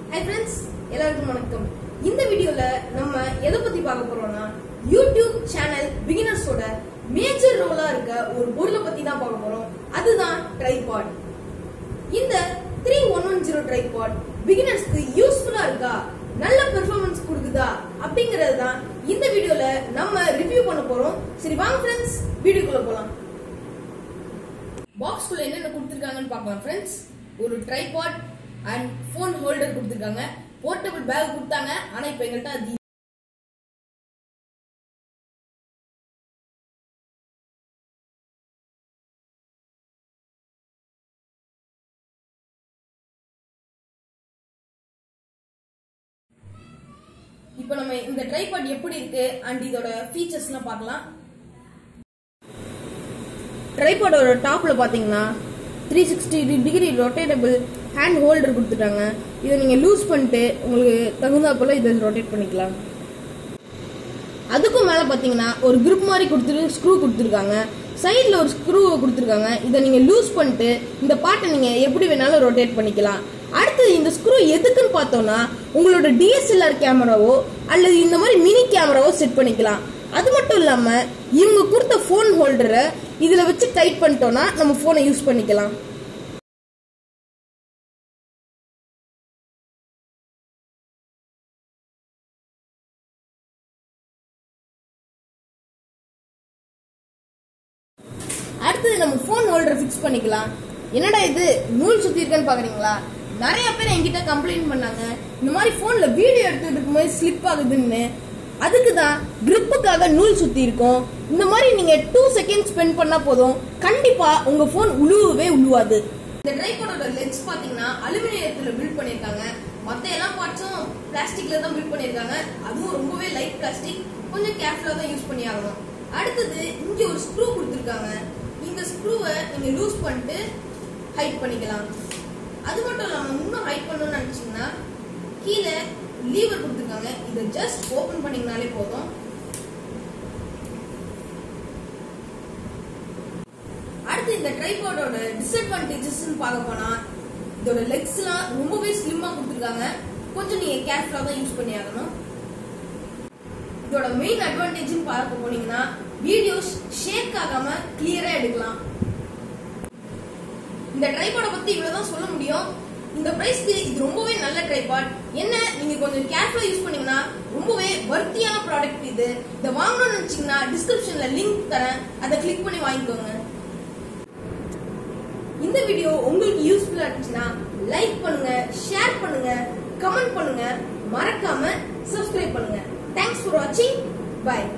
hi friends எல்லாருக்கும் வணக்கம் இந்த வீடியோல நம்ம எதை பத்தி பார்க்க போறோம்னா யூடியூப் சேனல் பிகினர்ஸோட மேஜர் ரோலா இருக்க ஒரு பொருளை பத்தி தான் பார்க்க போறோம் அதுதான் ட்ரைபாட் இந்த three one one zero tripod பிகினர்ஸ்க்கு யூஸ்ஃபுல்லா இருக்கா நல்ல பெர்ஃபார்மன்ஸ் கொடுக்குதா அப்படிங்கறது தான் இந்த வீடியோல நம்ம ரிவ்யூ பண்ண போறோம் சரி வாங்க ஃப்ரெண்ட்ஸ் வீடியோக்குள்ள போலாம் பாக்ஸ்குள்ள என்னென்ன கொடுத்துருக்காங்கன்னு பார்க்கலாம் ஃப்ரெண்ட்ஸ் ஒரு ட்ரைபாட் அண்ட் ஃபோன் ஹோல்டர் கொடுத்துருக்காங்க போர்ட்டபிள் பேக் கொடுத்தாங்க ஆனா இப்போ எங்கள்கிட்ட அது இப்போ நம்ம இந்த ட்ரைபாட் எப்படி இருக்கு அண்ட் இதோட ஃபீச்சர்ஸ்லாம் பார்க்கலாம் ட்ரைபாடோட டாப்ல பாத்தீங்கன்னா three sixty degree rotatable hand holder கொடுத்துட்டாங்க இதை நீங்க லூஸ் பண்ணிட்டு உங்களுக்கு தகுந்தா போல இதை ரொட்டேட் பண்ணிக்கலாம் அதுக்கும் மேல பாத்தீங்கன்னா ஒரு grip மாதிரி கொடுத்துட்டு ஸ்க்ரூ கொடுத்துருக்காங்க சைடுல ஒரு ஸ்க்ரூவை கொடுத்துருக்காங்க இதை நீங்க லூஸ் பண்ணிட்டு இந்த பாட்டை நீங்க எப்படி வேணாலும் ரொட்டேட் பண்ணிக்கலாம் அடுத்தது இந்த ஸ்க்ரூ எதுக்குன்னு பார்த்தோம்னா உங்களோட டிஎஸ்எல்ஆர் கேமராவோ அல்லது இந்த மாதிரி மினி கேமராவோ செட் பண்ணிக்கலாம் அது மட்டும் இல்லாம இவங்க கொடுத்த ஃபோன் ஹோல்டரை இதுல வச்சு டைட் பண்ணிட்டோம்னா நம்ம போனை யூஸ் பண்ணிக்கலாம் அடுத்தது நம்ம ஃபோன் ஹோல்டர் ஃபிக்ஸ் பண்ணிக்கலாம் என்னடா இது நூல் சுத்தி இருக்கேன்னு பாக்குறீங்களா நிறைய பேர் என்கிட்ட கம்ப்ளைண்ட் பண்ணாங்க இந்த மாதிரி போன்ல வீடியோ எடுத்துட்டு இருக்கும்போது ஸ்லிப் ஆகுதுன்னு அதுக்கு தான் கிரிப்புக்காக நூல் சுத்தி இருக்கும் இந்த மாதிரி நீங்க டூ செகண்ட் ஸ்பெண்ட் பண்ணா போதும் கண்டிப்பா உங்க போன் உழுவவே உழுவாது இந்த ட்ரைபாடோட லென்ஸ் பாத்தீங்கன்னா அலுமினியத்துல பில்ட் பண்ணிருக்காங்க மத்த எல்லா பார்ட்ஸும் பிளாஸ்டிக்ல தான் பில்ட் பண்ணிருக்காங்க அதுவும் ரொம்பவே லைட் பிளாஸ்டிக் கொஞ்சம் கேர்ஃபுல்லா தான் யூஸ் பண்ணி ஆகணும் அடுத்தது இங்க ஒரு ஸ்க்ரூ கொடுத்துருக்காங்க இந்த ஸ்க்ரூவை நீங்க லூஸ் பண்ணிட்டு ஹைட் பண்ணிக்கலாம் அது மட்டும் இல்லாம இன்னும் ஹைட் பண்ணணும்னு நினைச்சீங்கன்னா கீழே லீவர் கொடுத்துருக்காங்க இதை ஜஸ்ட் ஓபன் பண்ணீங்கனாலே போதும் அடுத்து இந்த ட்ரைபாடோட டிஸ்அட்வான்டேஜஸ் பார்க்க போனா இதோட லெக்ஸ்லாம் ரொம்பவே ஸ்லிம்மா கொடுத்துருக்காங்க கொஞ்சம் நீங்க கேர்ஃபுல்லா தான் யூஸ் பண்ணி ஆகணும் இதோட மெயின் அட்வான்டேஜ் பார்க்க போனீங்கன்னா வீடியோஸ் ஷேக் ஆகாம கிளியரா எடுக்கலாம் இந்த ட்ரைபாட பத்தி இவ்வளவுதான் சொல்ல முடியும் இந்த பிரைஸ்க்கு இது ரொம்பவே நல்ல ட்ரைபாட் என்ன நீங்க கொஞ்சம் கேர்ஃபுல்லா யூஸ் பண்ணீங்கன்னா ரொம்பவே வர்த்தியான ப்ராடக்ட் இது இதை வாங்கணும்னு நினைச்சீங்கன்னா டிஸ்கிரிப்ஷன்ல லிங்க் தரேன் அதை கிளிக் பண்ணி வாங்கிக்கோங்க இந்த வீடியோ உங்களுக்கு யூஸ்ஃபுல்லா இருந்துச்சுன்னா லைக் பண்ணுங்க ஷேர் பண்ணுங்க கமெண்ட் பண்ணுங்க மறக்காம சப்ஸ்கிரைப் பண்ணுங்க தேங்க்ஸ் ஃபார் வாட்சிங் பை